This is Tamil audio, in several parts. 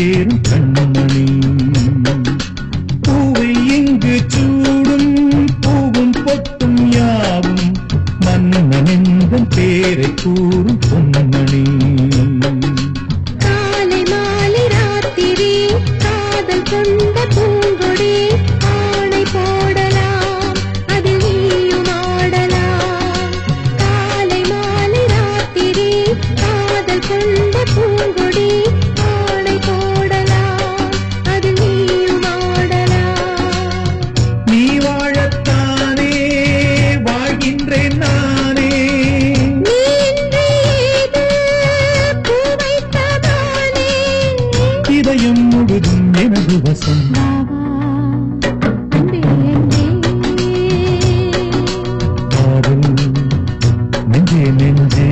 சேரும் கண்மணி பூவை இங்கு சூடும் பூவும் பொட்டும் யாவும் மன்னனெந்தன் பேரை கூறும் பொன்மணி காலை மாலை ராத்திரி காதல் கொண்ட பூங்கொடி ஆணை போடலாம் அதில் நீயும் ஆடலாம் காலை மாலை ராத்திரி காதல் கொண்ட பூங்கொடி ஆணை போடலாம் அதில் நீயும் ஆடலாம் நீ வாழத்தானே வாழ்கின்றேன் நானே நீ இன்று ஏது பூ வைத்ததானே இதயம் முழுதும் எனது வசம் பாவா அன்பே அன்பே காதல் நெஞ்சே நெஞ்சே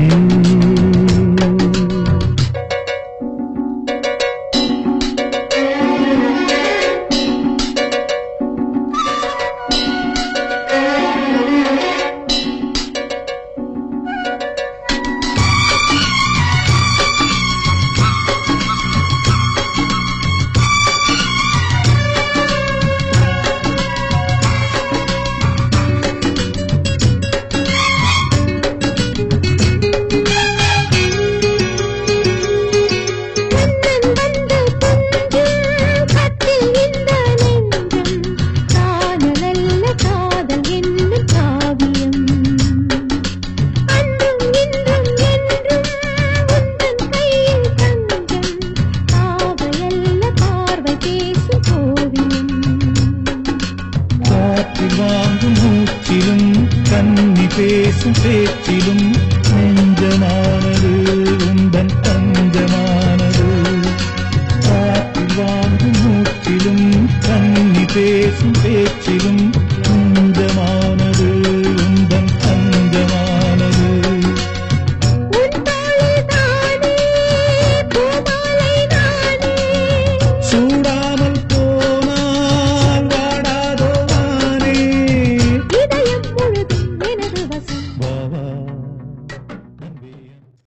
கண்ணன் வந்து கொஞ்சம் கத்தில் இந்த நெஞ்சம் காதலல்ல காதல் என்னும் காவியம் அன்றும் இன்றும் என்றும் உந்தன் கையில் தஞ்சம் பாவையல்ல பார்வை பேசும் ஓவியம் காற்றில் வாங்கும் மூச்சிலும் கன்னி பேசும் பேச்சிலும் நெஞ்சமானது உந்தன் தஞ்சமானது காற்றில் வாங்கும் மூச்சிலும் கன்னி பேசும் பேச்சிலும்